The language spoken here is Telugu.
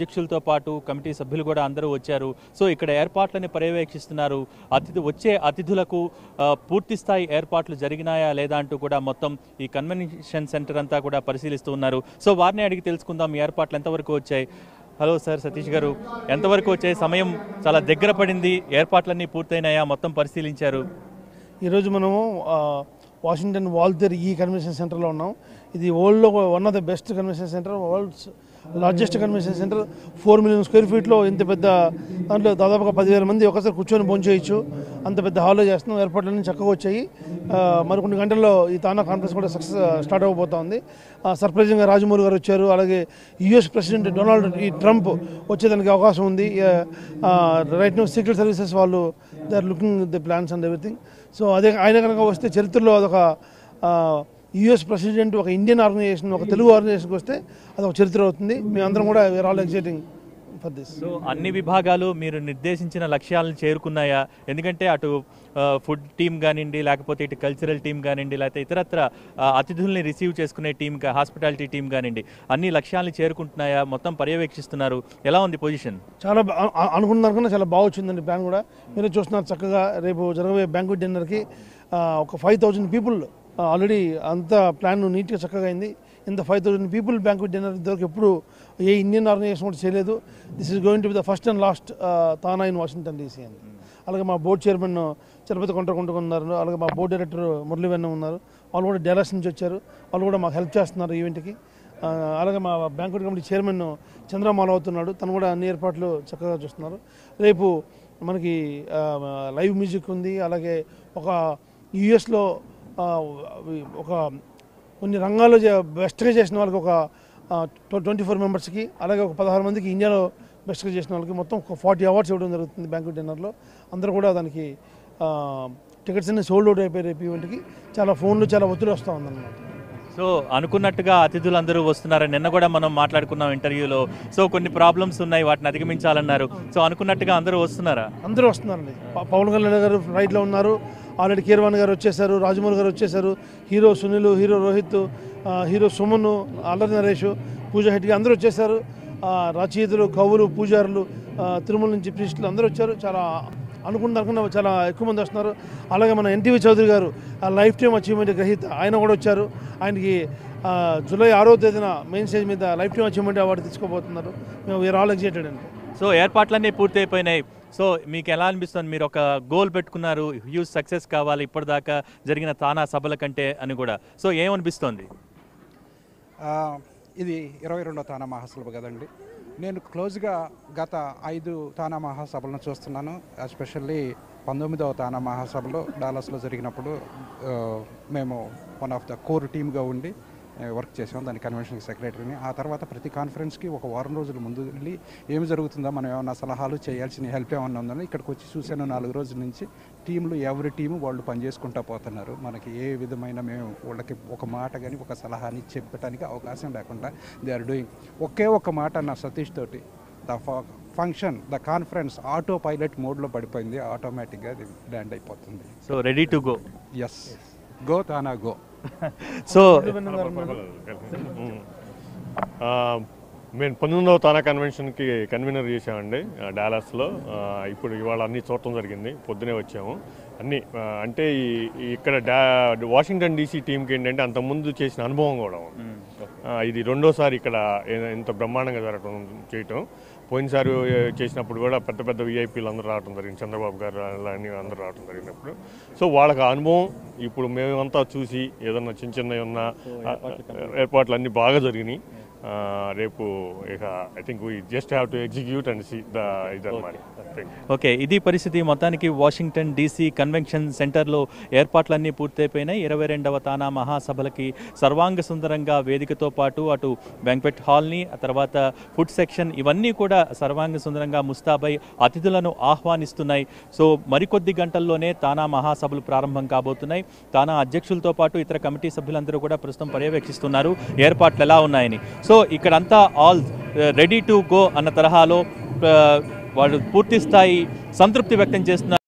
అధ్యక్షులతో పాటు కమిటీ సభ్యులు కూడా అందరూ వచ్చారు సో ఇక్కడ ఏర్పాట్లని పర్యవేక్షిస్తున్నారు అతిథి వచ్చే అతిథులకు ఆ, పూర్తి స్థాయి ఏర్పాట్లు జరిగినాయా లేదా అంటూ కూడా మొత్తం ఈ కన్వెన్షన్ సెంటర్ అంతా కూడా పరిశీలిస్తూ ఉన్నారు సో వారిని అడిగి తెలుసుకుందాం ఈ ఏర్పాట్లు ఎంతవరకు వచ్చాయి హలో సార్ సతీష్ గారు ఎంతవరకు వచ్చాయి సమయం చాలా దగ్గర పడింది ఏర్పాట్లన్నీ పూర్తయినాయా మొత్తం పరిశీలించారు ఈరోజు మనము ఆ, వాషింగ్టన్ వాల్తేర్ ఈ కన్వెన్షన్ సెంటర్లో ఉన్నాం ఇది వరల్డ్లో one of the best convention center world's largest convention center four million square ఫీట్లో ఇంత పెద్ద దాంట్లో దాదాపుగా పదివేల మంది ఒకసారి కూర్చొని భోంచేయచ్చు అంత పెద్ద హాల్లో చేస్తున్నాం ఏర్పాట్లన్నీ చక్కగా వచ్చాయి ఆ, మరికొన్ని గంటల్లో ఈ తానా కాన్ఫరెన్స్ కూడా సక్సెస్ స్టార్ట్ అవ్వబోతోంది సర్ప్రైజింగ్గా రాజమౌళి గారు వచ్చారు అలాగే యుఎస్ ప్రెసిడెంట్ డొనాల్డ్ ఈ ట్రంప్ వచ్చేదానికి అవకాశం ఉంది రైట్ నో సీక్రెట్ సర్వీసెస్ వాళ్ళు they are looking the plans and everything so అదే ఆయన కనుక వస్తే చరిత్రలో అదొక యుఎస్ ప్రెసిడెంట్ ఒక ఇండియన్ ఆర్గనైజేషన్ ఒక తెలుగు ఆర్గనైజేషన్కి వస్తే అది ఒక చరిత్ర అవుతుంది మేమందరం కూడా we are all exciting for this so అన్ని విభాగాలు మీరు నిర్దేశించిన లక్ష్యాలను చేరుకున్నాయా ఎందుకంటే అటు ఆ, ఫుడ్ టీం కానివ్వండి లేకపోతే ఇటు కల్చరల్ టీం కానివ్వండి లేకపోతే ఇతరత్ర ఆ, అతిథుల్ని రిసీవ్ చేసుకునే టీం కా- హాస్పిటాలిటీ టీం కానివ్వండి అన్ని లక్ష్యాలను చేరుకుంటున్నాయా మొత్తం పర్యవేక్షిస్తున్నారు ఎలా ఉంది పొజిషన్ చాలా బా- అ- అనుకున్న దానికన్నా చాలా బాగా వచ్చిందండి ప్లాన్ కూడా మీరు చూస్తున్నారు చక్కగా రేపు జరగబోయే బ్యాంకుట్ డిన్నర్కి ఆ, ఒక ఫైవ్ థౌజండ్ పీపుల్ ఆల్రెడీ అంత ప్లాన్ నీట్గా చక్కగా అయింది ఇంత five thousand people banquet dinner ఇంతవరకు ఎప్పుడు ఏ ఇండియన్ ఆర్గనైజేషన్ కూడా చేయలేదు this is going to be the first and last TANA in Washington DC అని అలాగే మా బోర్డు చైర్మన్ చలపతి కొంటకుంటూ ఉన్నారు అలాగే మా బోర్డు డైరెక్టర్ మురళీవెన్న ఉన్నారు వాళ్ళు కూడా డెలాస్ నుంచి వచ్చారు వాళ్ళు కూడా మాకు హెల్ప్ చేస్తున్నారు ఈవెంట్కి ఆ, అలాగే మా బ్యాంకుట్ కమిటీ చైర్మన్ చంద్రమాల అవుతున్నాడు తను కూడా అన్ని ఏర్పాట్లు చక్కగా చూస్తున్నారు రేపు మనకి ఆ, లైవ్ మ్యూజిక్ ఉంది అలాగే ఒక యుఎస్లో ఒక కొన్ని రంగాల్లో చే- బెస్ట్గా చేసిన వాళ్ళకి ఒక ట్వంటీ ఫోర్ మెంబర్స్కి అలాగే ఒక పదహారు మందికి ఇండియాలో బెస్ట్గా చేసిన వాళ్ళకి మొత్తం ఒక ఫార్టీ అవార్డ్స్ ఇవ్వడం జరుగుతుంది బ్యాంకుట్ డిన్నర్లో అందరూ కూడా దానికి టికెట్స్ అన్ని సోల్డ్ అవుట్ అయిపోయి రేపు ఈవెంట్కి చాలా ఫోన్లు చాలా ఒత్తిడి వస్తూ ఉందన్నమాట సో అనుకున్నట్టుగా అతిథులందరూ వస్తున్నారు నిన్న కూడా మనం మాట్లాడుకున్నాం ఇంటర్వ్యూలో సో కొన్ని ప్రాబ్లమ్స్ ఉన్నాయి వాటిని అధిగమించాలన్నారు సో అనుకున్నట్టుగా అందరూ వస్తున్నారా అందరూ వస్తున్నారండి ప- పవన్ కళ్యాణ్ గారు ఫ్లైట్లో ఉన్నారు ఆల్రెడీ కీరవాణి గారు వచ్చేసారు రాజమౌళి గారు వచ్చేసారు హీరో సునీల్ హీరో రోహిత్ ఆ, హీరో సుమన్ అల్లరి నరేష్ పూజ హెట్కి అందరూ వచ్చేసారు ఆ, రచయితలు కవులు పూజారులు ఆ, తిరుమల నుంచి ప్రీస్టులు అందరూ వచ్చారు చాలా అనుకున్న దానికన్నా చాలా ఎక్కువ మంది వస్తున్నారు అలాగే మన ఎన్టీవీ చౌదరి గారు ఆ లైఫ్ టైం అచీవ్మెంట్ గ్రహీత ఆయన కూడా వచ్చారు ఆయనకి ఆ, జూలై ఆరో తేదీన మెయిన్ స్టేజ్ మీద లైఫ్ టైం అచీవ్మెంట్ అవార్డు తీసుకోబోతున్నారు మేము వీఆర్ ఆల్ ఎగ్జైటెడ్ అండి సో ఏర్పాట్లన్నీ పూర్తయిపోయినాయి సో మీకు ఎలా అనిపిస్తుంది మీరు ఒక గోల్ పెట్టుకున్నారు హ్యూజ్ సక్సెస్ కావాలి ఇప్పటిదాకా జరిగిన తానా సభల కంటే అని కూడా సో ఏమనిపిస్తోంది ఆ, ఇది ఇరవై రెండో తానా మహాసభ కదండి నేను క్లోజ్గా గత ఐదు తానా మహాసభలను చూస్తున్నాను ఎస్పెషల్లీ పంతొమ్మిదవ తానా మహాసభలో డాలస్లో జరిగినప్పుడు ఆ, మేము వన్ ఆఫ్ ద కోర్ టీమ్గా ఉండి ఆ, వర్క్ చేసాం దాని కన్వెన్షన్ సెక్రటరీని ఆ తర్వాత ప్రతి కాన్ఫరెన్స్కి ఒక వారం రోజుల ముందు వెళ్ళి ఏమి జరుగుతుందో మనం ఏమన్నా సలహాలు చేయాల్సిన హెల్ప్ ఏమన్నా ఉందని ఇక్కడికి వచ్చి చూశాను నాలుగు రోజుల నుంచి టీంలు ఎవరి టీము వాళ్ళు పనిచేసుకుంటా పోతున్నారు మనకి ఏ విధమైన మేము వాళ్ళకి ఒక మాట కానీ ఒక సలహాని చెప్పడానికి అవకాశం లేకుండా దే ఆర్ డూయింగ్ ఒకే ఒక మాట నా సతీష్ తోటి the function the conference autopilot మోడ్లో పడిపోయింది ఆటోమేటిక్గా అది ల్యాండ్ అయిపోతుంది so ready to go yes go TANA go so ఆ, మేము పంతొమ్మిదవ తానా కన్వెన్షన్కి కన్వీనర్ చేసామండి ఆ, డాలస్లో ఆ, ఇప్పుడు ఇవాళ అన్ని చూడటం జరిగింది పొద్దునే వచ్చాము అన్ని ఆ, అంటే ఈ ఈ ఇక్కడ డా వాషింగ్టన్ డీసీ టీంకి ఏంటంటే అంతకుముందు చేసిన అనుభవం కూడా ఉంది ఆ, ఇది రెండోసారి ఇక్కడ ఏ- ఇంత బ్రహ్మాండంగా జరగడం చేయటం పోయినసారి ఏ, చేసినప్పుడు కూడా పెద్ద పెద్ద విఐపీలు అందరూ రావడం జరిగింది చంద్రబాబు గారు అలాని అందరూ రావడం జరిగినప్పుడు సో వాళ్ళకి ఆ అనుభవం ఇప్పుడు మేమంతా చూసి ఏదన్నా చిన్న చిన్నవి ఉన్న ఏర్పాట్లు అన్నీ బాగా జరిగినాయి ఆ, రేపు ఇక I think we just have to execute and see the ఇదన్నమాట ఓకే ఇది పరిస్థితి మొత్తానికి వాషింగ్టన్ డీసీ కన్వెన్షన్ సెంటర్లో ఏర్పాట్లన్నీ పూర్తయిపోయినాయి ఇరవై రెండవ తానా మహాసభలకి సర్వాంగ సుందరంగా వేదికతో పాటు అటు బ్యాంక్వెట్ హాల్ని ఆ తర్వాత ఫుడ్ సెక్షన్ ఇవన్నీ కూడా సర్వాంగ సుందరంగా ముస్తాబై అతిథులను ఆహ్వానిస్తున్నాయి సో మరికొద్ది గంటల్లోనే తానా మహాసభలు ప్రారంభం కాబోతున్నాయి తానా అధ్యక్షులతో పాటు ఇతర కమిటీ సభ్యులందరూ కూడా ప్రస్తుతం పర్యవేక్షిస్తున్నారు ఏర్పాట్లు ఎలా ఉన్నాయని సో ఇక్కడంతా ఆల్ రెడీ టు గో అన్న తరహాలో ఆ, వాళ్ళు పూర్తి స్థాయి సంతృప్తి వ్యక్తం చేస్తున్నారు